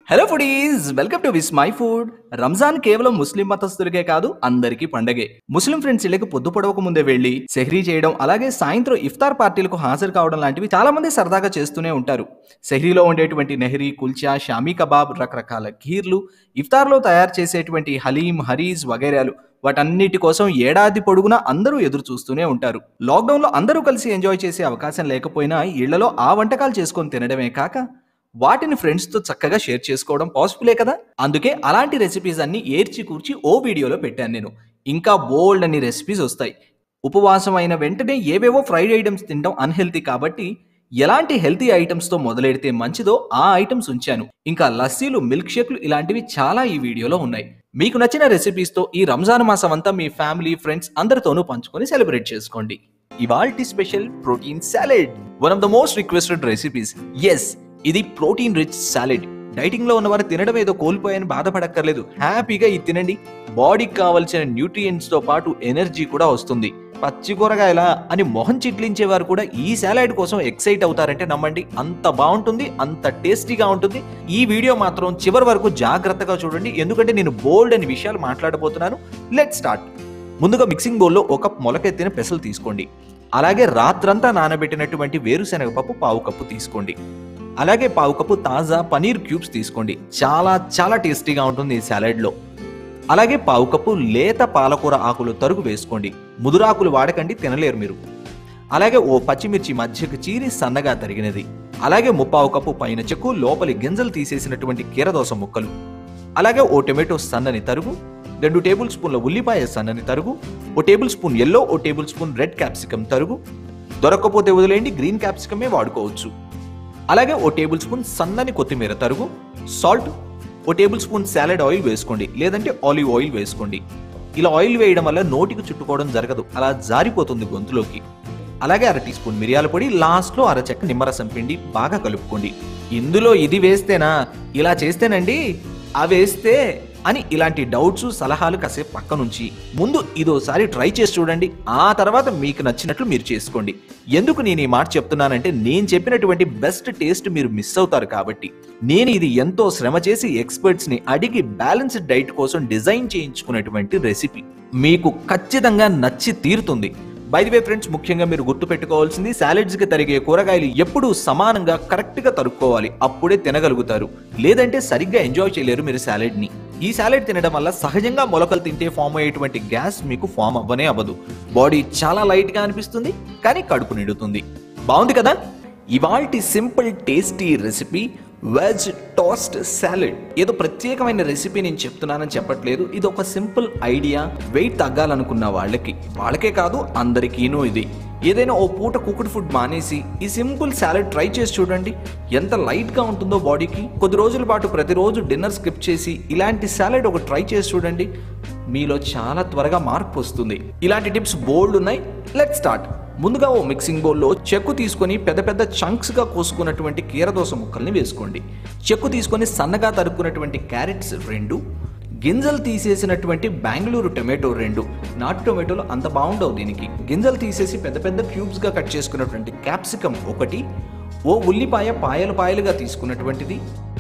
hello foodies welcome to Vismai food Ramzan కేవలం Muslim మతస్థులకే కాదు అందరికీ పండగే ముస్లిం ఫ్రెండ్స్ ఇళ్ళకి పొద్దు పొడవక ముందే వెళ్లి సెహ్రీ చేయడం అలాగే సాయంత్రం ఇఫ్తార్ పార్టీలకు హాజరు కావడం లాంటివి చాలా మంది సరదాగా చేస్తూనే ఉంటారు సెహ్రీలో ఉండేటువంటి నెహ్రీ కుల్చా షామీ కబాబ్ రకరకాల ఖీర్లు ఇఫ్తార్లో తయారు చేసేటువంటి హలీం హరీజ్ వగైరాలు వాటన్నిటి కోసం ఏడాది పొడుగునా అందరూ ఎదురు చూస్తూనే ఉంటారు లాక్డౌన్ లో అందరూ కలిసి ఎంజాయ్ చేసే అవకాశం లేకపోయినా ఇళ్లలో ఆ వంటకాలు చేసుకొని తినడమే కాక వాటిని ఫ్రెండ్స్తో చక్కగా షేర్ చేసుకోవడం పాసిబులే కదా అందుకే అలాంటి రెసిపీస్ అన్ని ఏర్చి కూర్చి ఓ వీడియోలో పెట్టాను నేను ఇంకా బోల్డ్ అన్ని రెసిపీస్ వస్తాయి ఉపవాసం అయిన వెంటనే ఏవేవో ఫ్రైడ్ ఐటమ్స్ తినడం అన్హెల్తీ కాబట్టి ఎలాంటి హెల్తీ ఐటమ్స్తో మొదలెడితే మంచిదో ఆ ఐటమ్స్ ఉంచాను ఇంకా లస్సీలు మిల్క్ షేక్లు ఇలాంటివి చాలా ఈ వీడియోలో ఉన్నాయి మీకు నచ్చిన రెసిపీస్తో ఈ రంజాన్ మాసం అంతా మీ ఫ్యామిలీ ఫ్రెండ్స్ అందరితోనూ పంచుకొని సెలబ్రేట్ చేసుకోండి ఇవాల్టి special protein salad one of the most requested recipes yes ఇది ప్రోటీన్ రిచ్ సాలెడ్ డైటింగ్ లో ఉన్నవారు తినడం ఏదో కోల్పోయని బాధపడక్కర్లేదు హ్యాపీగా ఇది తినండి బాడీకి కావలసిన న్యూట్రియంట్స్ తో పాటు ఎనర్జీ కూడా వస్తుంది పచ్చి కూరగాయల అని మొహం చిట్లించేవారు కూడా ఈ సాలడ్ కోసం ఎక్సైట్ అవుతారంటే నమ్మండి అంత బాగుంటుంది అంత టేస్టీగా ఉంటుంది ఈ వీడియో మాత్రం చివరి వరకు జాగ్రత్తగా చూడండి ఎందుకంటే నేను బోల్డ్ అని విషయాలు మాట్లాడబోతున్నాను లెట్ స్టార్ట్ ముందుగా మిక్సింగ్ బౌల్లో ఒక మొలకెత్తిన పెసలు తీసుకోండి అలాగే రాత్రంతా నానబెట్టినటువంటి వేరుశనగ పప్పు పావు కప్పు తీసుకోండి అలాగే పావు కప్పు తాజా పనీర్ క్యూబ్స్ తీసుకోండి చాలా చాలా టేస్టీగా ఉంటుంది ఈ సాలడ్లో అలాగే పావు కప్పు లేత పాలకూర ఆకులు తరుగు వేసుకోండి ముదురాకులు వాడకండి తినలేరు మీరు అలాగే ఓ పచ్చిమిర్చి మధ్యకు చీరి సన్నగా తరిగినది అలాగే ముప్పావు కప్పు పైన చెక్కు లోపలి గింజలు తీసేసినటువంటి కీరదోస ముక్కలు అలాగే ఓ టొమాటో సన్నని తరుగు రెండు టేబుల్ స్పూన్ల ఉల్లిపాయ సన్నని తరుగు ఓ టేబుల్ స్పూన్ ఎల్లో ఓ టేబుల్ స్పూన్ రెడ్ క్యాప్సికమ్ తరుగు దొరకకపోతే వదిలేయండి గ్రీన్ క్యాప్సికమే వాడుకోవచ్చు అలాగే ఓ టేబుల్ స్పూన్ సన్నని కొత్తిమీర తరుగు సాల్ట్ ఓ టేబుల్ స్పూన్ సాలెడ్ ఆయిల్ వేసుకోండి లేదంటే ఆలివ్ ఆయిల్ వేసుకోండి ఇలా ఆయిల్ వేయడం వల్ల నోటికి చుట్టుకోవడం జరగదు అలా జారిపోతుంది గొంతులోకి అలాగే అర టీ స్పూన్ మిరియాల పొడి లాస్ట్లో అర చెక్క నిమ్మరసం పిండి బాగా కలుపుకోండి ఇందులో ఇది వేస్తేనా ఇలా చేస్తేనండి ఆ వేస్తే అని ఇలాంటి డౌట్స్ సలహాలు కాసేపు పక్క నుంచి ముందు ఇదోసారి ట్రై చేసి చూడండి ఆ తర్వాత మీకు నచ్చినట్లు మీరు చేసుకోండి ఎందుకు నేను ఈ మాట చెప్తున్నానంటే నేను చెప్పినటువంటి బెస్ట్ టేస్ట్ మీరు మిస్ అవుతారు కాబట్టి నేను ఇది ఎంతో శ్రమ చేసి ఎక్స్పర్ట్స్ ని అడిగి బ్యాలెన్స్డ్ డైట్ కోసం డిజైన్ చేయించుకున్నటువంటి రెసిపీ మీకు ఖచ్చితంగా నచ్చి తీరుతుంది బై ది వే ఫ్రెండ్స్ ముఖ్యంగా మీరు గుర్తు పెట్టుకోవాల్సింది సాలెడ్స్ కి తరిగే కూరగాయలు ఎప్పుడూ సమానంగా కరెక్ట్ గా తరుక్కోవాలి అప్పుడే తినగలుగుతారు లేదంటే సరిగ్గా ఎంజాయ్ చేయలేరు మీరు సాలెడ్ ని ఈ సాలెడ్ తినడం వల్ల సహజంగా మొలకలు తింటే ఫామ్ అయ్యేటువంటి గ్యాస్ మీకు ఫామ్ అవ్వనే అవ్వదు బాడీ చాలా లైట్ గా అనిపిస్తుంది కానీ కడుపు నిండుతుంది బాగుంది కదా ఇవాల్టి simple tasty recipe veg toast salad ఏదో ప్రత్యేకమైన రెసిపీ నేను చెప్తున్నానని చెప్పట్లేదు ఇది ఒక సింపుల్ ఐడియా వెయిట్ తగ్గాలనుకున్న వాళ్ళకి వాళ్ళకే కాదు అందరికీనూ ఇది ఏదైనా ఓ పూట కుక్డ్ ఫుడ్ మానేసి ఈ సింపుల్ సాలెడ్ ట్రై చేసి చూడండి ఎంత లైట్గా ఉంటుందో బాడీకి కొద్ది రోజుల పాటు ప్రతిరోజు డిన్నర్ స్కిప్ చేసి ఇలాంటి సాలెడ్ ఒక ట్రై చేసి చూడండి మీలో చాలా త్వరగా మార్పు వస్తుంది ఇలాంటి టిప్స్ బోల్డ్ ఉన్నాయి లెట్ స్టార్ట్ ముందుగా ఓ మిక్సింగ్ బౌల్లో చెక్కు తీసుకొని పెద్ద పెద్ద చంక్స్గా కోసుకున్నటువంటి కీరదోస ముక్కల్ని వేసుకోండి చెక్కు తీసుకొని సన్నగా తరుక్కున్నటువంటి క్యారెట్స్ రెండు గింజలు తీసేసినటువంటి బెంగళూరు టొమాటో రెండు నాటు టొమాటోలు అంత బాగుండవు దీనికి గింజలు తీసేసి పెద్ద పెద్ద క్యూబ్స్గా కట్ చేసుకున్నటువంటి క్యాప్సికమ్ ఒకటి ఓ ఉల్లిపాయ పాయలు పాయలుగా తీసుకున్నటువంటిది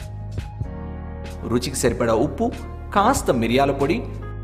రుచికి సరిపడా ఉప్పు కాస్త మిరియాల పొడి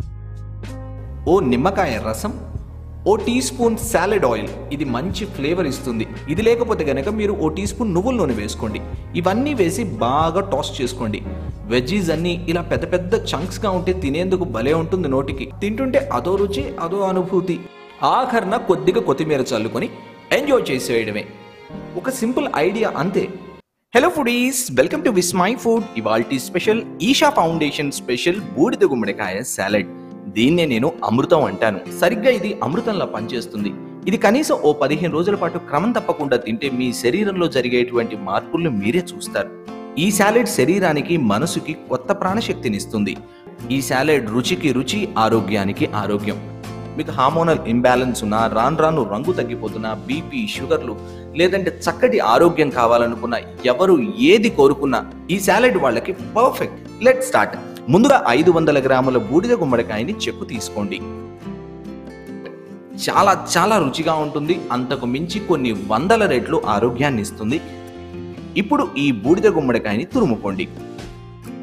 ఓ నిమ్మకాయ రసం ఓ టీ స్పూన్ సాలెడ్ ఆయిల్ ఇది మంచి ఫ్లేవర్ ఇస్తుంది ఇది లేకపోతే కనుక మీరు ఓ టీ స్పూన్ నువ్వుల నూనె వేసుకోండి ఇవన్నీ వేసి బాగా టాస్ చేసుకోండి వెజ్జీస్ అన్నీ ఇలా పెద్ద పెద్ద చంక్స్గా ఉంటే తినేందుకు భలే ఉంటుంది నోటికి తింటుంటే అదో రుచి అదో అనుభూతి ఆఖరణ కొద్దిగా కొత్తిమీర చల్లుకొని ఎంజాయ్ చేసేయడమే ఒక సింపుల్ ఐడియా అంతే hello foodies welcome to Vismai food ఇవాల్టి స్పెషల్ ఈషా ఫౌండేషన్ స్పెషల్ బూడిద గుమ్మడికాయ సాలెడ్ దీన్నే నేను అమృతం అంటాను సరిగ్గా ఇది అమృతంలా పనిచేస్తుంది ఇది కనీసం ఓ పదిహేను రోజుల పాటు క్రమం తప్పకుండా తింటే మీ శరీరంలో జరిగేటువంటి మార్పులను మీరే చూస్తారు ఈ సాలెడ్ శరీరానికి మనసుకి కొత్త ప్రాణశక్తినిస్తుంది ఈ సాలెడ్ రుచికి రుచి ఆరోగ్యానికి ఆరోగ్యం మీకు హార్మోనల్ ఇంబ్యాలెన్స్ ఉన్నా రాను రాను రంగు తగ్గిపోతున్నా బీపీ షుగర్లు లేదంటే చక్కటి ఆరోగ్యం కావాలనుకున్న ఎవరు ఏది కోరుకున్నా ఈ సాలెడ్ వాళ్ళకి పర్ఫెక్ట్ లెట్ స్టార్ట్ ముందుగా ఐదు వందల గ్రాముల బూడిద గుమ్మడికాయని చెక్కు తీసుకోండి చాలా చాలా రుచిగా ఉంటుంది అంతకు మించి కొన్ని వందల రెట్లు ఆరోగ్యాన్ని ఇస్తుంది ఇప్పుడు ఈ బూడిద గుమ్మడికాయని తురుముకోండి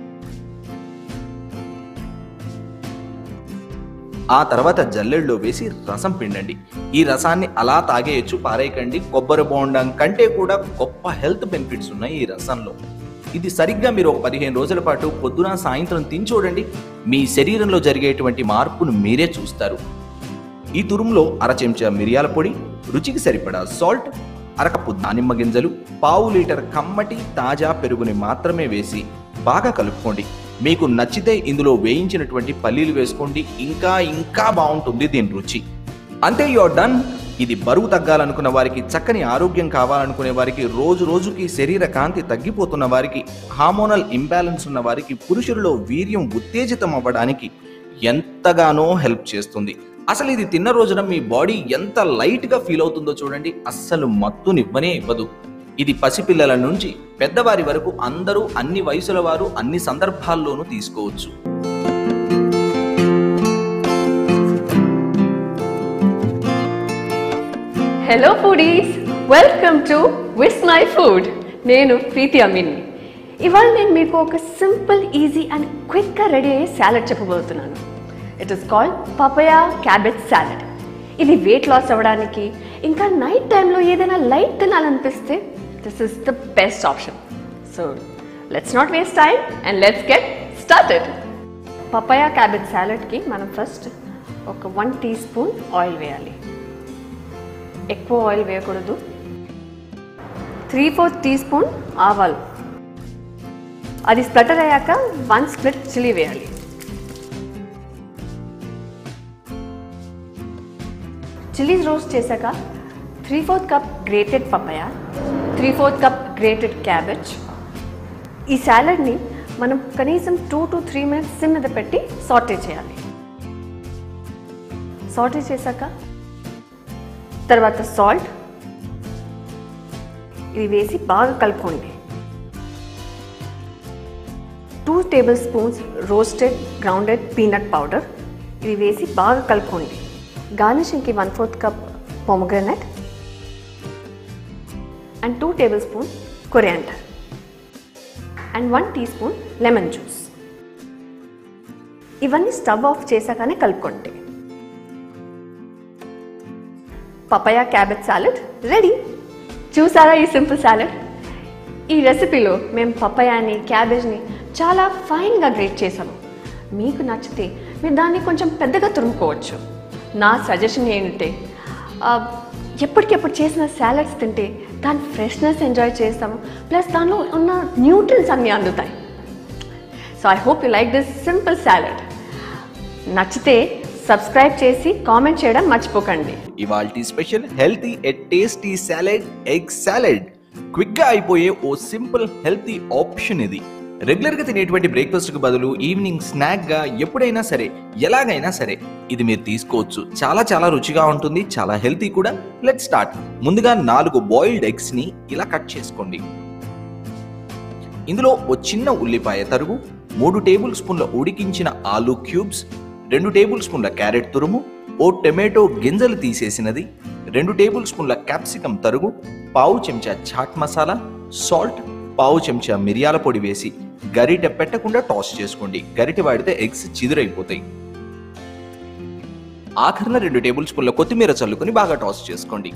ఆ తర్వాత జల్లెడలో వేసి రసం పిండండి ఈ రసాన్ని అలా తాగేయచ్చు పారేయకండి కొబ్బరి బోండం కంటే కూడా గొప్ప హెల్త్ బెనిఫిట్స్ ఉన్నాయి ఈ రసంలో ఇది సరిగ్గా మీరు ఒక పదిహేను రోజుల పాటు పొద్దున సాయంత్రం తిని చూడండి మీ శరీరంలో జరిగేటువంటి మార్పును మీరే చూస్తారు ఈ తురుములో అర చెంచా మిరియాల పొడి రుచికి సరిపడా సాల్ట్ అరకప్పు దానిమ్మ గింజలు పావు లీటర్ కమ్మటి తాజా పెరుగుని మాత్రమే వేసి బాగా కలుపుకోండి మీకు నచ్చితే ఇందులో వేయించినటువంటి పల్లీలు వేసుకోండి ఇంకా ఇంకా బాగుంటుంది దీని రుచి అంతే యువర్ డన్ ఇది బరువు తగ్గాలనుకున్న వారికి చక్కని ఆరోగ్యం కావాలనుకునే వారికి రోజు రోజుకి శరీర కాంతి తగ్గిపోతున్న వారికి హార్మోనల్ ఇంబ్యాలెన్స్ ఉన్న వారికి పురుషులలో వీర్యం ఉత్తేజితం అవ్వడానికి ఎంతగానో హెల్ప్ చేస్తుంది అసలు ఇది తిన్న రోజున మీ బాడీ ఎంత లైట్ గా ఫీల్ అవుతుందో చూడండి అస్సలు మత్తునివ్వనే ఇవ్వదు ఇది పసిపిల్లల నుంచి పెద్దవారి వరకు అందరూ అన్ని వయసుల వారు అన్ని సందర్భాల్లోనూ తీసుకోవచ్చు hello foodies welcome to Vismai food నేను ప్రీతి అమీన్ని ఇవాళ నేను మీకు ఒక సింపుల్ ఈజీ అండ్ క్విక్గా రెడీ అయ్యే సాలడ్ చెప్పబోతున్నాను it is called papaya cabbage salad ఇది వెయిట్ లాస్ అవ్వడానికి ఇంకా నైట్ టైంలో ఏదైనా లైట్ తినాలనిపిస్తే this is the best option so let's not waste time and let's get started papaya cabbage సాలడ్కి మనం ఫస్ట్ ఒక వన్ టీ స్పూన్ ఆయిల్ వేయాలి ఎక్కువ ఆయిల్ వేయకూడదు త్రీ ఫోర్త్ టీ స్పూన్ ఆవాలు అది స్ప్లటర్ అయ్యాక వన్ స్ప్లిట్ చిల్లీ వేయాలి చిల్లీస్ రోస్ట్ చేశాక three fourth cup grated papaya three fourth cup grated cabbage ఈ సాలడ్ని మనం కనీసం two to three minutes sim మీద పెట్టి సాటే చేయాలి సాటే చేశాక తర్వాత సాల్ట్ ఇది వేసి బాగా కలుపుకోండి two tablespoons roasted grounded peanut powder ఇది వేసి బాగా కలుపుకోండి గార్నిషింగ్కి one fourth cup pomegranate and two tablespoon coriander and one tea spoon lemon juice ఇవన్నీ స్టవ్ ఆఫ్ చేశాకనే కలుపుకోండి పపాయా క్యాబేజ్ సాలడ్ రెడీ చూసారా ఈ సింపుల్ సాలడ్ ఈ రెసిపీలో మేము పపాయాని క్యాబేజ్ని చాలా ఫైన్గా గ్రేట్ చేసాము మీకు నచ్చితే మీరు దాన్ని కొంచెం పెద్దగా తురుముకోవచ్చు నా సజెషన్ ఏంటంటే ఆ, ఎప్పటికెప్పుడు చేసిన సాలడ్స్ తింటే దాని ఫ్రెష్నెస్ ఎంజాయ్ చేస్తాము ప్లస్ దానిలో ఉన్న న్యూట్రియన్స్ అన్నీ అందుతాయి so I hope you like this simple salad నచ్చితే సబ్స్క్రైబ్ చేసి కామెంట్ చేయడం మర్చిపోకండి ఇవాల్టి special healthy a tasty salad egg salad quick గా అయిపోయే ఓ సింపుల్ హెల్తీ ఆప్షన్ ఇది రెగ్యులర్ గా తినేటువంటి బ్రేక్ఫాస్ట్ కు బదులు ఈవినింగ్ స్నాక్ గా ఎప్పుడైనా సరే ఎలాగైనా సరే ఇది మీరు తీసుకోవచ్చు చాలా చాలా రుచిగా ఉంటుంది చాలా హెల్తీ కూడా లెట్ స్టార్ట్ ముందుగా నాలుగు బాయిల్డ్ ఎగ్స్ ని ఇలా కట్ చేసుకోండి ఇందులో ఓ చిన్న ఉల్లిపాయ తరుగు మూడు టేబుల్ స్పూన్ల ఉడికించిన ఆలూ క్యూబ్స్ రెండు టేబుల్ స్పూన్ల క్యారెట్ తురుము ఓ టొమాటో గింజలు తీసేసినది రెండు టేబుల్ స్పూన్ల క్యాప్సికం తరుగు పావు చెంచా చాట్ మసాలా సాల్ట్ పావు చెంచా మిరియాల పొడి వేసి గరిటె పెట్టకుండా టాస్ చేసుకోండి గరిటె వాడితే ఎగ్స్ చిదురైపోతాయి ఆఖరణ రెండు టేబుల్ స్పూన్ల కొత్తిమీర చల్లుకొని బాగా టాస్ చేసుకోండి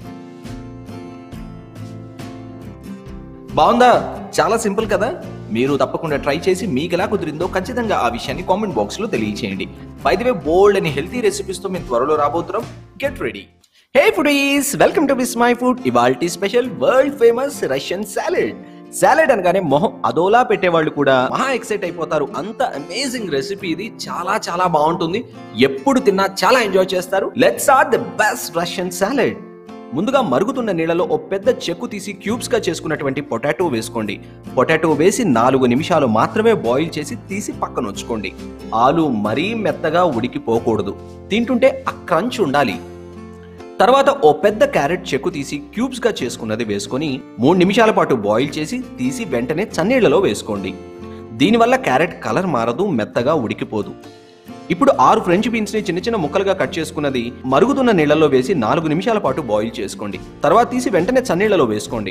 బాగుందా చాలా సింపుల్ కదా మీరు తప్పకుండా ట్రై చేసి మీకు ఎలా కుదిరిందో ఖచ్చితంగా ఆ విషయాన్ని కామెంట్ బాక్స్ లో తెలియచేయండి బై ది వే బోల్డ్ అని హెల్తీ రెసిపీస్ తో మేము త్వరలో రాబోతున్నాం get ready hey foodies welcome to Vismai food ఇవాల్టి special world famous Russian salad salad అనగానే మొహం అదోలా పెట్టేవాళ్ళు కూడా మహా ఎక్సైట్ అయిపోతారు అంత అమేజింగ్ రెసిపీ ఇది చాలా చాలా బాగుంటుంది ఎప్పుడు తిన్నా చాలా ఎంజాయ్ చేస్తారు let's are the best Russian salad ముందుగా మరుగుతున్న నీళ్ళలో ఓ పెద్ద చెక్కు తీసి క్యూబ్స్ గా చేసుకున్నటువంటి పొటాటో వేసుకోండి పొటాటో వేసి నాలుగు నిమిషాలు మాత్రమే బాయిల్ చేసి తీసి పక్కన ఉంచుకోండి ఆలు మరీ మెత్తగా ఉడికిపోకూడదు తింటుంటే ఆ క్రంచ్ ఉండాలి తర్వాత ఓ పెద్ద క్యారెట్ చెక్కు తీసి క్యూబ్స్ గా చేసుకున్నది వేసుకొని మూడు నిమిషాల పాటు బాయిల్ చేసి తీసి వెంటనే చన్నీళ్లలో వేసుకోండి దీనివల్ల క్యారెట్ కలర్ మారదు మెత్తగా ఉడికిపోదు ఇప్పుడు ఆరు ఫ్రెంచ్ బీన్స్ ని చిన్న చిన్న ముక్కలుగా కట్ చేసుకున్నది మరుగుతున్న నీళ్లలో వేసి నాలుగు నిమిషాల పాటు బాయిల్ చేసుకోండి తర్వాత తీసి వెంటనే చన్నీళ్లలో వేసుకోండి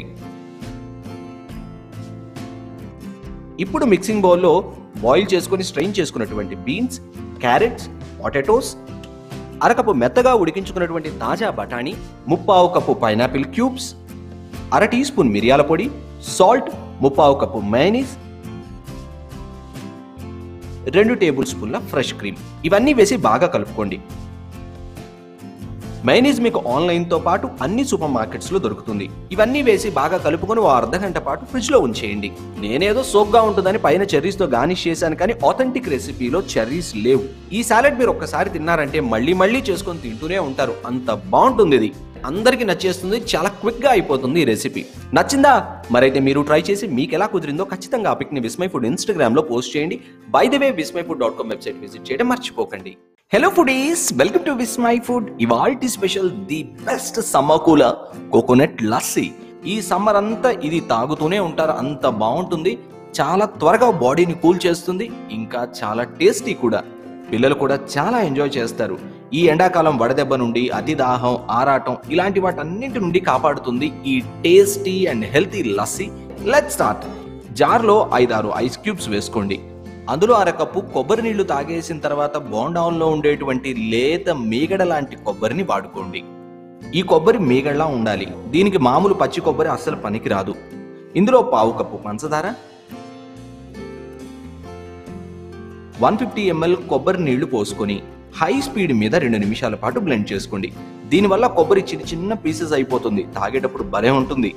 ఇప్పుడు మిక్సింగ్ బౌల్లో బాయిల్ చేసుకొని స్ట్రెయిన్ చేసుకున్నటువంటి బీన్స్ క్యారెట్స్ పొటాటోస్ అరకప్పు మెత్తగా ఉడికించుకున్నటువంటి తాజా బఠానీ ముప్పావు కప్పు పైనాపిల్ క్యూబ్స్ అర టీ స్పూన్ మిరియాల పొడి సాల్ట్ ముప్పావు కప్పు మైనీస్ రెండు టేబుల్ స్పూన్ల ఫ్రెష్ క్రీమ్ ఇవన్నీ వేసి బాగా కలుపుకోండి మైనీస్ మీకు ఆన్లైన్తో పాటు అన్ని సూపర్ మార్కెట్స్లో దొరుకుతుంది ఇవన్నీ వేసి బాగా కలుపుకొని ఓ అర్ధ గంట పాటు ఫ్రిడ్జ్లో ఉంచేయండి నేనేదో సోప్గా ఉంటుందని పైన చెర్రీస్తో గార్నిష్ చేశాను కానీ ఆథెంటిక్ రెసిపీలో చెర్రీస్ లేవు ఈ సాలెడ్ మీరు ఒక్కసారి తిన్నారంటే మళ్ళీ మళ్ళీ చేసుకొని తింటూనే ఉంటారు అంత బాగుంటుంది ఇది అందరికీ నచ్చేస్తుంది చాలా క్విక్గా అయిపోతుంది ఈ రెసిపీ నచ్చిందా మరైతే మీరు ట్రై చేసి మీకు ఎలా కుదిరిందో ఖచ్చితంగా ఆ పిక్ని విస్మై ఫుడ్ ఇన్స్టాగ్రామ్లో పోస్ట్ చేయండి by the way Vismai food dot com website visit చేయడం మర్చిపోకండి hello foodies welcome to Vismai food ఇవాల్టి special the best summer cool coconut lassi ఈ సమ్మర్ అంతా ఇది తాగుతూనే ఉంటారు అంత బాగుంటుంది చాలా త్వరగా బాడీని కూల్ చేస్తుంది ఇంకా చాలా టేస్టీ కూడా పిల్లలు కూడా చాలా ఎంజాయ్ చేస్తారు ఈ ఎండాకాలం వడదెబ్బ నుండి అతి దాహం ఆరాటం ఇలాంటి వాటన్నింటి నుండి కాపాడుతుంది ఈ tasty and healthy lassi let start జార్లో ఐదారు ఐస్ క్యూబ్స్ వేసుకోండి అందులో అరకప్పు కొబ్బరి నీళ్లు తాగేసిన తర్వాత బోండాల్లో ఉండేటువంటి లేత మీగడ లాంటి కొబ్బరిని వాడుకోండి ఈ కొబ్బరి మీగడలా ఉండాలి దీనికి మామూలు పచ్చి కొబ్బరి అస్సలు పనికిరాదు ఇందులో పావు కప్పు పంచదార వన్ ఫిఫ్టీ ఎంఎల్ కొబ్బరి నీళ్లు పోసుకొని హై స్పీడ్ మీద రెండు నిమిషాల పాటు బ్లెండ్ చేసుకోండి దీనివల్ల కొబ్బరి చిన్న చిన్న పీసెస్ అయిపోతుంది తాగేటప్పుడు భలే ఉంటుంది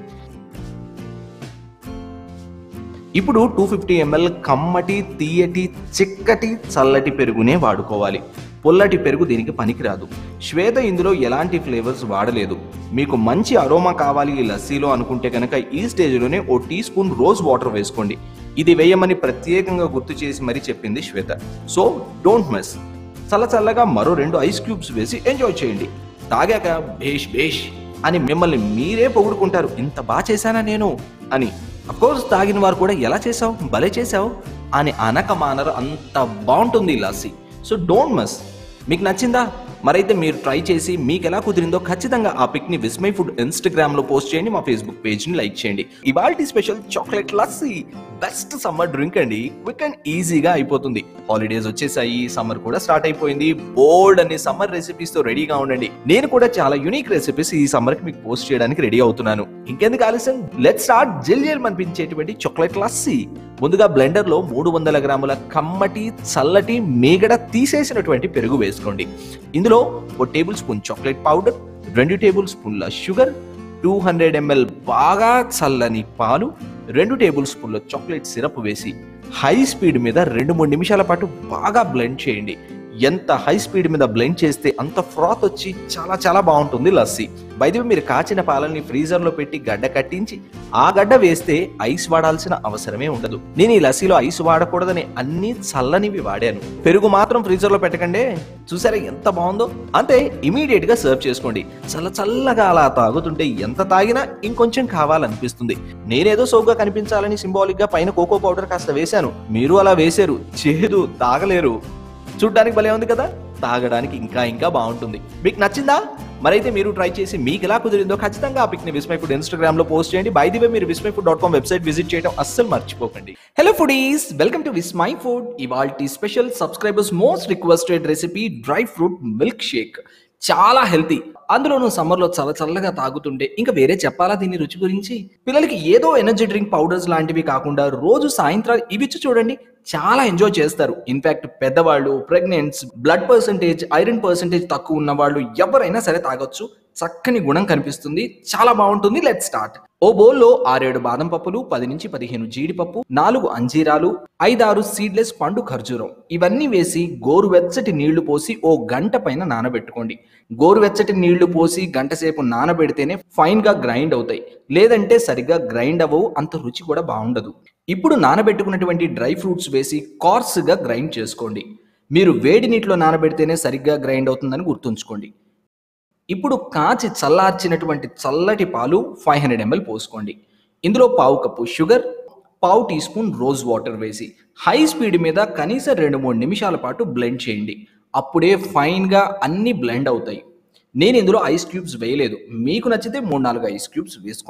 ఇప్పుడు టూ ఫిఫ్టీ ఎంఎల్ కమ్మటి తీయటి చిక్కటి చల్లటి పెరుగునే వాడుకోవాలి పుల్లటి పెరుగు దీనికి పనికిరాదు శ్వేత ఇందులో ఎలాంటి ఫ్లేవర్స్ వాడలేదు మీకు మంచి అరోమా కావాలి ఈ లస్సీలో అనుకుంటే కనుక ఈ స్టేజ్లోనే ఓ టీ స్పూన్ రోజ్ వాటర్ వేసుకోండి ఇది వేయమని ప్రత్యేకంగా గుర్తు చేసి మరీ చెప్పింది శ్వేత సో డోంట్ మిస్ చల్ల చల్లగా మరో రెండు ఐస్ క్యూబ్స్ వేసి ఎంజాయ్ చేయండి తాగాక భేష్ భేష్ అని మిమ్మల్ని మీరే పొగుడుకుంటారు ఇంత బాగా చేశానా నేను అని అఫ్కోర్స్ తాగిన వారు కూడా ఎలా చేసావు భలే చేసావు అని అనక మానరు అంత బాగుంటుంది ఈ లస్సీ సో డోంట్ మస్ మీకు నచ్చిందా మరైతే మీరు ట్రై చేసి మీకు ఎలా కుదిరిందో ఖచ్చితంగా ఆ పిక్ని విస్మై ఫుడ్ ఇన్స్టాగ్రామ్లో పోస్ట్ చేయండి మా ఫేస్బుక్ పేజ్ని లైక్ చేయండి ఇవాల్టి special chocolate lassi best summer drink అండి క్విక్ అండ్ ఈజీగా అయిపోతుంది హాలిడేస్ వచ్చేసాయి సమ్మర్ కూడా స్టార్ట్ అయిపోయింది బోల్డ్ అనే సమ్మర్ రెసిపీస్ తో రెడీగా ఉండండి నేను కూడా చాలా యునిక్ రెసిపీస్ ఈ సమ్మర్ కి మీకు పోస్ట్ చేయడానికి రెడీ అవుతున్నాను ఇంకెందుకు ఆలస్యం లెట్ స్టార్ట్ జిల్ జిల్ అనిపించేటువంటి చాక్లెట్ లస్సీ ముందుగా బ్లెండర్ లో మూడు వందల గ్రాముల కమ్మటి చల్లటి మీగడ తీసేసినటువంటి పెరుగు వేసుకోండి ఇందులో ఓ టేబుల్ స్పూన్ చాక్లెట్ పౌడర్ రెండు టేబుల్ స్పూన్ల షుగర్ టూ హండ్రెడ్ ఎంఎల్ బాగా చల్లని పాలు రెండు టేబుల్ స్పూన్ల చాక్లెట్ సిరప్ వేసి హై స్పీడ్ మీద రెండు మూడు నిమిషాల పాటు బాగా బ్లెండ్ చేయండి ఎంత హై స్పీడ్ మీద బ్లెండ్ చేస్తే అంత ఫ్రాత్ వచ్చి చాలా చాలా బాగుంటుంది లస్సీ బయట మీరు కాచిన పాలని ఫ్రీజర్లో పెట్టి గడ్డ కట్టించి ఆ గడ్డ వేస్తే ఐస్ వాడాల్సిన అవసరమే ఉండదు నేను ఈ లస్సీలో ఐస్ వాడకూడదని అన్ని చల్లనివి వాడాను పెరుగు మాత్రం ఫ్రీజర్లో పెట్టకండి చూసారా ఎంత బాగుందో అంతే ఇమీడియట్ గా సర్వ్ చేసుకోండి చల్ల చల్లగా అలా తాగుతుంటే ఎంత తాగినా ఇంకొంచెం కావాలనిపిస్తుంది నేనేదో సోగ్గా కనిపించాలని సింబాలిక్ గా పైన కోకో పౌడర్ కాస్త వేశాను మీరు అలా వేశారు చేదు తాగలేరు చూడ్డానికి భలే ఉంది కదా తాగడానికి ఇంకా ఇంకా బాగుంటుంది మీకు నచ్చిందా మరైతే మీరు ట్రై చేసి మీకు ఎలా కుదిరిందో ఖచ్చితంగా ఆ పిక్ని విస్మై ఫుడ్ ఇన్స్టాగ్రామ్ లో పోస్ట్ చేయండి బై ది వే మీరు Vismai food dot com website visit చేయడం అస్సలు మర్చిపోకండి hello foodies welcome to Vismai food ఇవాల్టి special subscribers most requested recipe dry fruit milkshake చాలా హెల్తీ అందులోనూ సమ్మర్లో చల్ల చల్లగా తాగుతుంటే ఇంకా వేరే చెప్పాలా దీని రుచి గురించి పిల్లలకి ఏదో ఎనర్జీ డ్రింక్ పౌడర్స్ లాంటివి కాకుండా రోజు సాయంత్రం ఇవి ఇచ్చి చూడండి చాలా ఎంజాయ్ చేస్తారు ఇన్ఫాక్ట్ పెద్దవాళ్ళు pregnants blood percentage iron percentage తక్కువ ఉన్న వాళ్ళు ఎవరైనా సరే తాగొచ్చు చక్కని గుణం కనిపిస్తుంది చాలా బాగుంటుంది లెట్ స్టార్ట్ ఓ బౌల్లో ఆరేడు బాదం పప్పులు పది నుంచి పదిహేను జీడిపప్పు నాలుగు అంజీరాలు ఐదారు సీడ్లెస్ పండు ఖర్జూరం ఇవన్నీ వేసి గోరువెచ్చటి నీళ్లు పోసి ఓ గంట పైన నానబెట్టుకోండి గోరువెచ్చటి నీళ్లు పోసి గంట సేపు నానబెడితేనే ఫైన్ గా గ్రైండ్ అవుతాయి లేదంటే సరిగ్గా గ్రైండ్ అవ్వవు అంత రుచి కూడా బాగుండదు ఇప్పుడు నానబెట్టుకున్నటువంటి డ్రై ఫ్రూట్స్ వేసి కోర్స్గా గ్రైండ్ చేసుకోండి మీరు వేడి నీటిలో నానబెడితేనే సరిగ్గా గ్రైండ్ అవుతుందని గుర్తుంచుకోండి ఇప్పుడు కాచి చల్లార్చినటువంటి చల్లటి పాలు ఫైవ్ హండ్రెడ్ ఎంఎల్ పోసుకోండి ఇందులో పావు కప్పు షుగర్ పావు టీ స్పూన్ రోజ్ వాటర్ వేసి హై స్పీడ్ మీద కనీసం రెండు మూడు నిమిషాల పాటు బ్లెండ్ చేయండి అప్పుడే ఫైన్గా అన్ని బ్లెండ్ అవుతాయి నేను ఇందులో ఐస్ క్యూబ్స్ వేయలేదు మీకు నచ్చితే మూడు నాలుగు ఐస్ క్యూబ్స్ వేసుకోండి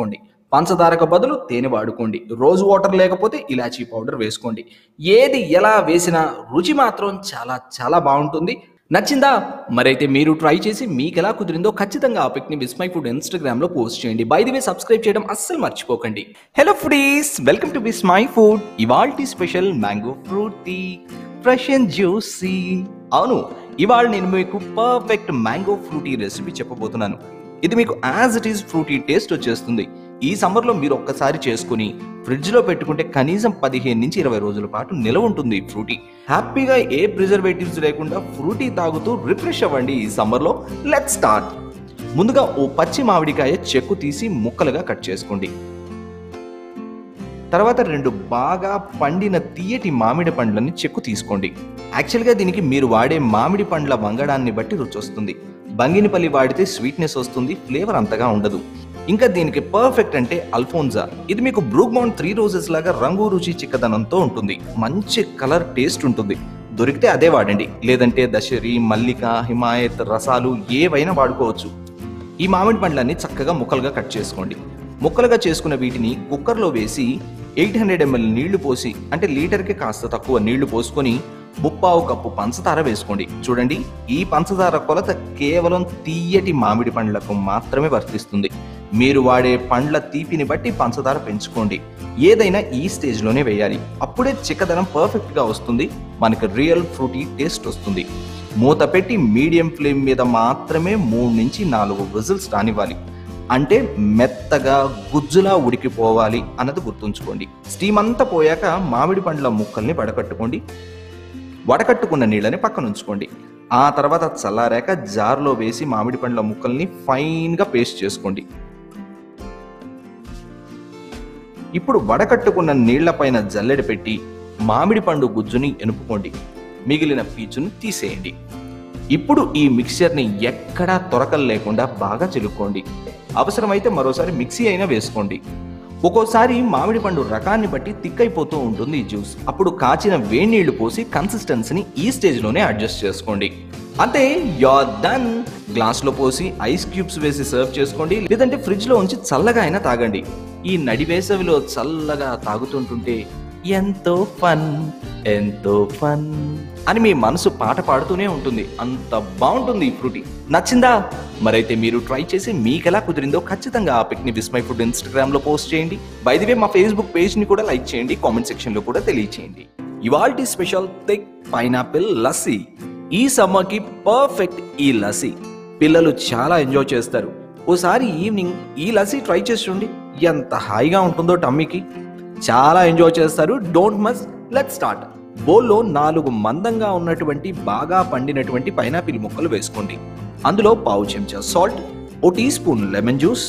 పంచదారకు బదులు తేనె వాడుకోండి రోజు వాటర్ లేకపోతే ఇలాచీ పౌడర్ వేసుకోండి ఏది ఎలా వేసినా రుచి మాత్రం చాలా చాలా బాగుంటుంది నచ్చిందా మరైతే మీరు ట్రై చేసి మీకు ఎలా కుదిరిందో ఖచ్చితంగా ఆ పిక్ని విస్మై ఫుడ్ ఇన్స్టాగ్రామ్ లో పోస్ట్ చేయండి బై ది వే సబ్స్క్రైబ్ చేయడం అస్సలు మర్చిపోకండి hello foodies welcome to Vismai food ఇవాల్టి special mango Frooti fresh and juicy అవును ఇవాళ నేను మీకు పర్ఫెక్ట్ మ్యాంగో ఫ్రూటీ రెసిపీ చెప్పబోతున్నాను ఇది మీకు as it is Frooti taste వచ్చేస్తుంది ఈ సమ్మర్లో మీరు ఒక్కసారి చేసుకుని ఫ్రిడ్జ్లో పెట్టుకుంటే కనీసం పదిహేను నుంచి ఇరవై రోజుల పాటు నిలవ ఉంటుంది ఈ ఫ్రూటీ హ్యాపీగా ఏ ప్రిజర్వేటివ్స్ లేకుండా ఫ్రూటీ తాగుతూ రిఫ్రెష్ అవ్వండి ఈ సమ్మర్లో లెట్ స్టార్ట్ ముందుగా ఓ పచ్చి మామిడికాయ చెక్కు తీసి ముక్కలుగా కట్ చేసుకోండి తర్వాత రెండు బాగా పండిన తీయటి మామిడి పండ్లని చెక్కు తీసుకోండి యాక్చువల్గా దీనికి మీరు వాడే మామిడి పండ్ల వంగడాన్ని బట్టి రుచి వస్తుంది బంగినిపల్లి వాడితే స్వీట్నెస్ వస్తుంది ఫ్లేవర్ అంతగా ఉండదు ఇంకా దీనికి పర్ఫెక్ట్ అంటే అల్ఫోన్జా ఇది మీకు బ్రూగ్మౌంట్ త్రీ రోజెస్ లాగా రంగు రుచి చిక్కదనంతో ఉంటుంది మంచి కలర్ టేస్ట్ ఉంటుంది దొరికితే అదే వాడండి లేదంటే దశరి మల్లిక హిమాయత్ రసాలు ఏవైనా వాడుకోవచ్చు ఈ మామిడి పండ్లన్నీ చక్కగా ముక్కలుగా కట్ చేసుకోండి ముక్కలుగా చేసుకున్న వీటిని కుక్కర్లో వేసి ఎయిట్ హండ్రెడ్ ఎంఎల్ నీళ్లు పోసి అంటే లీటర్కి కాస్త తక్కువ నీళ్లు పోసుకొని ముప్పావు కప్పు పంచదార వేసుకోండి చూడండి ఈ పంచదార కొలత కేవలం తీయటి మామిడి పండ్లకు మాత్రమే వర్తిస్తుంది మీరు వాడే పండ్ల తీపిని బట్టి పంచదార పెంచుకోండి ఏదైనా ఈ స్టేజ్లోనే వేయాలి అప్పుడే చిక్కదనం పర్ఫెక్ట్గా వస్తుంది మనకి రియల్ ఫ్రూటీ టేస్ట్ వస్తుంది మూత పెట్టి మీడియం ఫ్లేమ్ మీద మాత్రమే మూడు నుంచి నాలుగు విజిల్స్ రానివ్వాలి అంటే మెత్తగా గుజ్జులా ఉడికిపోవాలి అన్నది గుర్తుంచుకోండి స్టీమ్ అంతా పోయాక మామిడి పండ్ల ముక్కల్ని వడకట్టుకోండి వడకట్టుకున్న నీళ్ళని పక్కన ఉంచుకోండి ఆ తర్వాత చల్లారాక జార్లో వేసి మామిడి పండ్ల ముక్కల్ని ఫైన్గా పేస్ట్ చేసుకోండి ఇప్పుడు వడకట్టుకున్న నీళ్లపైన జల్లెడ పెట్టి మామిడి పండు గుజ్జుని ఎనుపుకోండి మిగిలిన పీచును తీసేయండి ఇప్పుడు ఈ మిక్చర్ని ఎక్కడా తొరకలు లేకుండా బాగా చిలుక్కోండి అవసరమైతే మరోసారి మిక్సీ అయినా వేసుకోండి ఒక్కోసారి మామిడి పండు రకాన్ని బట్టి తిక్కైపోతూ ఉంటుంది ఈ జ్యూస్ అప్పుడు కాచిన వేడి నీళ్లు పోసి కన్సిస్టెన్సీని ఈ స్టేజ్లోనే అడ్జస్ట్ చేసుకోండి అంతే యోర్ డన్ గ్లాస్లో పోసి ఐస్ క్యూబ్స్ వేసి సర్వ్ చేసుకోండి లేదంటే ఫ్రిడ్జ్లో ఉంచి చల్లగా అయినా తాగండి ఈ నడి వేసవిలో చల్లగా తాగుతుంటుంటే ఎంతో ఫన్ ఎంతో ఫన్ అని మీ మనసు పాట పాడుతూనే ఉంటుంది అంత బాగుంటుంది ఈ ఫ్రూటీ నచ్చిందా మరైతే మీరు ట్రై చేసి మీకెలా కుదిరిందో ఖచ్చితంగా ఆ పిక్ని విస్మై ఫుడ్ ఇన్స్టాగ్రామ్ లో పోస్ట్ చేయండి బైదివే మా ఫేస్బుక్ పేజ్ ని కూడా లైక్ చేయండి కామెంట్ సెక్షన్ లో కూడా తెలియచేయండి ఇవాల్టి స్పెషల్ థిక్ పైనాపిల్ లస్సీ ఈ సమ్మర్ కి పర్ఫెక్ట్ ఈ లస్సీ పిల్లలు చాలా ఎంజాయ్ చేస్తారు ఓసారి ఈవినింగ్ ఈ లస్సీ ట్రై చేసి చూడండి ఎంత హాయిగా ఉంటుందో టమ్మీకి చాలా ఎంజాయ్ చేస్తారు డోంట్ మస్ లెట్ స్టార్ట్ బౌల్లో నాలుగు మందంగా ఉన్నటువంటి బాగా పండినటువంటి పైనాపిల్ ముక్కలు వేసుకోండి అందులో పావు చెంచా సాల్ట్ ఓ టీ స్పూన్ లెమన్ జ్యూస్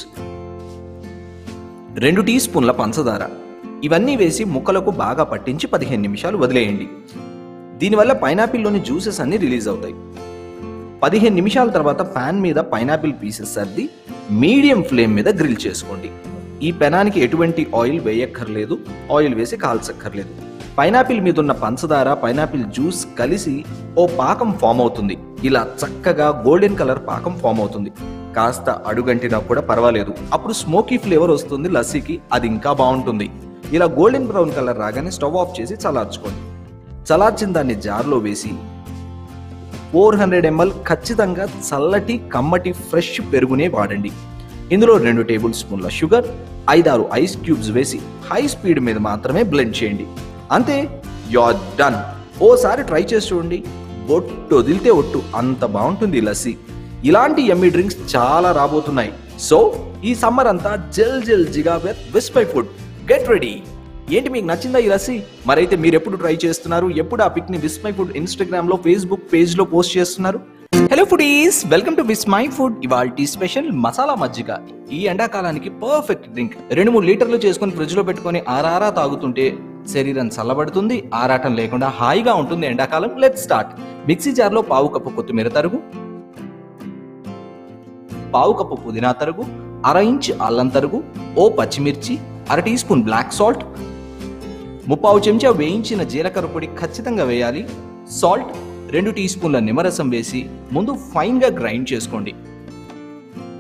రెండు టీ స్పూన్ల పంచదార ఇవన్నీ వేసి ముక్కలకు బాగా పట్టించి పదిహేను నిమిషాలు వదిలేయండి దీనివల్ల పైనాపిల్లోని జ్యూసెస్ అన్ని రిలీజ్ అవుతాయి పదిహేను నిమిషాల తర్వాత పాన్ మీద పైనాపిల్ పీసెస్ సర్ది మీడియం ఫ్లేమ్ మీద గ్రిల్ చేసుకోండి ఈ పెనానికి ఎటువంటి ఆయిల్ వేయక్కర్లేదు ఆయిల్ వేసి కాల్చక్కర్లేదు పైనాపిల్ మీద ఉన్న పంచదార పైనాపిల్ జ్యూస్ కలిసి ఓ పాకం ఫామ్ అవుతుంది ఇలా చక్కగా గోల్డెన్ కలర్ పాకం ఫామ్ అవుతుంది కాస్త అడుగంటినా కూడా పర్వాలేదు అప్పుడు స్మోకీ ఫ్లేవర్ వస్తుంది లస్సీకి అది ఇంకా బాగుంటుంది ఇలా గోల్డెన్ బ్రౌన్ కలర్ రాగానే స్టవ్ ఆఫ్ చేసి చల్లార్చుకోండి చల్లార్చిన దాన్ని జార్లో వేసి ఫోర్ హండ్రెడ్ ఎంఎల్ ఖచ్చితంగా చల్లటి కమ్మటి ఫ్రెష్ పెరుగునే వాడండి ఇందులో రెండు టేబుల్ స్పూన్ల షుగర్ ఐదారు ఐస్ క్యూబ్స్ వేసి హై స్పీడ్ మీద మాత్రమే బ్లెండ్ చేయండి అంతే యూఆర్ డన్ ఓసారి ట్రై చేసి చూడండి బొట్టు వదిలితే ఒట్టు అంత బాగుంటుంది ఈ లస్సీ ఇలాంటి ఎమ్మీ డ్రింక్స్ చాలా రాబోతున్నాయి సో ఈ సమ్మర్ అంతా జల్ జల్ జిగా with Vismai food get ready ఏంటి మీకు నచ్చిందా ఈ లస్సీ మరైతే మీరు ఎప్పుడు ట్రై చేస్తున్నారు ఎప్పుడు ఆ పిక్ ని విస్మై ఫుడ్ ఇన్స్టాగ్రామ్ లో ఫేస్బుక్ పేజ్ లో పోస్ట్ చేస్తున్నారు hello foodies welcome to Vismai food ఇవాల్టి స్పెషల్ మసాలా మజ్జిగ ఈ ఎండాకాలానికి పర్ఫెక్ట్ డ్రింక్ రెండు మూడు లీటర్లు చేసుకొని ఫ్రిడ్జ్ లో పెట్టుకొని ఆరారా తాగుతుంటే శరీరం చల్లబడుతుంది ఆరాటం లేకుండా హాయిగా ఉంటుంది ఎండాకాలం లెట్ స్టార్ట్ మిక్సీ జార్లో పావు కప్పు కొత్తిమీర తరుగు పావు కప్పు పుదీనా తరుగు అర ఇంచ్ అల్లం తరుగు ఓ పచ్చిమిర్చి అర టీ స్పూన్ బ్లాక్ సాల్ట్ ముప్పావు చెంచా వేయించిన జీలకర్ర పొడి ఖచ్చితంగా వేయాలి సాల్ట్ రెండు టీ స్పూన్ల నిమ్మరసం వేసి ముందు ఫైన్గా గ్రైండ్ చేసుకోండి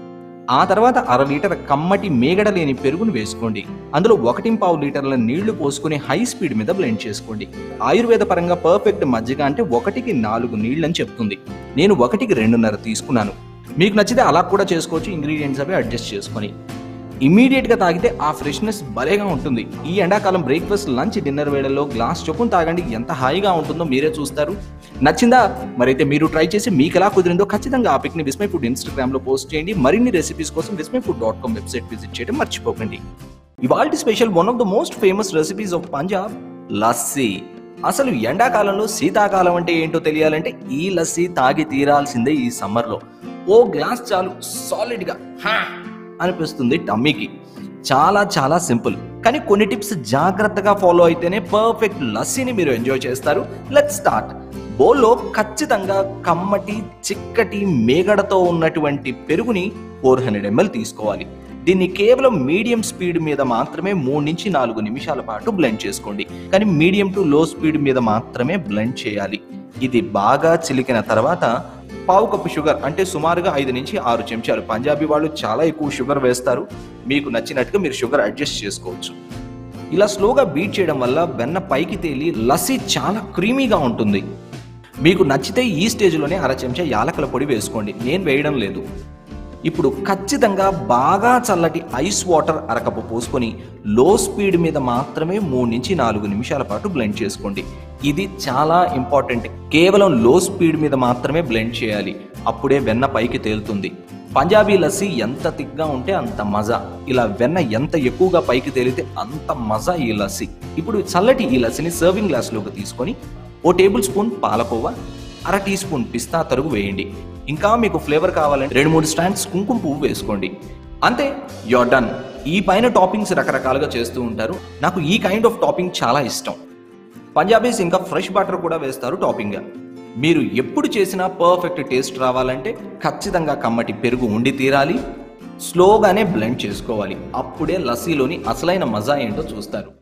ఆ తర్వాత అర లీటర్ కమ్మటి మేగడ లేని పెరుగును వేసుకోండి అందులో ఒకటి పావు లీటర్ల నీళ్లు పోసుకుని హై స్పీడ్ మీద బ్లెండ్ చేసుకోండి ఆయుర్వేద పరంగా పర్ఫెక్ట్ మజ్జిగ అంటే ఒకటికి నాలుగు నీళ్ళని చెప్తుంది నేను ఒకటికి రెండున్నర తీసుకున్నాను మీకు నచ్చితే అలా కూడా చేసుకోవచ్చు ఇంగ్రీడియంట్స్ అవి అడ్జస్ట్ చేసుకొని ఇమీడియట్ గా తాగితే ఆ ఫ్రెష్నెస్ భలేగా ఉంటుంది ఈ ఎండాకాలం బ్రేక్ఫాస్ట్ లంచ్ డిన్నర్ వేళల్లో గ్లాస్ చొప్పున తాగండి ఎంత హాయిగా ఉంటుందో మీరే చూస్తారు నచ్చిందా మరైతే మీరు ట్రై చేసి మీకు ఎలా కుదిరిందో ఖచ్చితంగా ఆ పిక్ని విస్మై ఫుడ్ ఇన్స్టాగ్రామ్ లో పోస్ట్ చేయండి మరిన్ని రెసిపీస్ కోసం Vismai food dot com website visit చేయడం మర్చిపోకండి ఇవాల్టి special one of the most famous recipes of Punjab lassi అసలు ఎండాకాలంలో శీతాకాలం అంటే ఏంటో తెలియాలంటే ఈ లస్సీ తాగి తీరాల్సిందే ఈ సమ్మర్లో ఓ గ్లాస్ చాలు సాలిడ్గా హా అనిపిస్తుంది టమ్మీకి చాలా చాలా సింపుల్ కానీ కొన్ని టిప్స్ జాగ్రత్తగా ఫాలో అయితేనే పర్ఫెక్ట్ లస్సీని మీరు ఎంజాయ్ చేస్తారు లెట్ స్టార్ట్ బౌల్లో ఖచ్చితంగా కమ్మటి చిక్కటి మేగడతో ఉన్నటువంటి పెరుగుని ఫోర్ హండ్రెడ్ ఎంఎల్ తీసుకోవాలి దీన్ని కేవలం మీడియం స్పీడ్ మీద మాత్రమే మూడు నుంచి నాలుగు నిమిషాల పాటు బ్లెండ్ చేసుకోండి కానీ మీడియం టు లో స్పీడ్ మీద మాత్రమే బ్లెండ్ చేయాలి ఇది బాగా చిలికిన తర్వాత పావు కప్పు షుగర్ అంటే సుమారుగా ఐదు నుంచి ఆరు చెంచాలు పంజాబీ వాళ్ళు చాలా ఎక్కువ షుగర్ వేస్తారు మీకు నచ్చినట్టుగా మీరు షుగర్ అడ్జస్ట్ చేసుకోవచ్చు ఇలా స్లోగా బీట్ చేయడం వల్ల వెన్న పైకి తేలి లస్సీ చాలా క్రీమీగా ఉంటుంది మీకు నచ్చితే ఈ స్టేజ్లోనే అర చెంచా యాలకల పొడి వేసుకోండి నేను వేయడం లేదు ఇప్పుడు ఖచ్చితంగా బాగా చల్లటి ఐస్ వాటర్ అరకప్పు పోసుకొని లో స్పీడ్ మీద మాత్రమే మూడు నుంచి నాలుగు నిమిషాల పాటు బ్లెండ్ చేసుకోండి ఇది చాలా ఇంపార్టెంట్ కేవలం లో స్పీడ్ మీద మాత్రమే బ్లెండ్ చేయాలి అప్పుడే వెన్న పైకి తేలుతుంది పంజాబీ లస్సీ ఎంత తిక్గా ఉంటే అంత మజా ఇలా వెన్న ఎంత ఎక్కువగా పైకి తేలితే అంత మజా ఈ లస్సీ ఇప్పుడు చల్లటి ఈ లస్సీని సర్వింగ్ గ్లాస్లోకి తీసుకొని ఓ టేబుల్ స్పూన్ పాలకోవా అర టీ స్పూన్ పిస్తా తరుగు వేయండి ఇంకా మీకు ఫ్లేవర్ కావాలంటే రెండు మూడు స్టాండ్స్ కుంకుమ పువ్వు వేసుకోండి అంతే యోర్ డన్ ఈ పైన టాపింగ్స్ రకరకాలుగా చేస్తూ ఉంటారు నాకు ఈ కైండ్ ఆఫ్ టాపింగ్ చాలా ఇష్టం పంజాబీస్ ఇంకా ఫ్రెష్ బటర్ కూడా వేస్తారు టాపింగ్గా మీరు ఎప్పుడు చేసినా పర్ఫెక్ట్ టేస్ట్ రావాలంటే ఖచ్చితంగా కమ్మటి పెరుగు ఉండి తీరాలి స్లోగానే బ్లెండ్ చేసుకోవాలి అప్పుడే లస్సీలోని అసలైన మజా ఏంటో చూస్తారు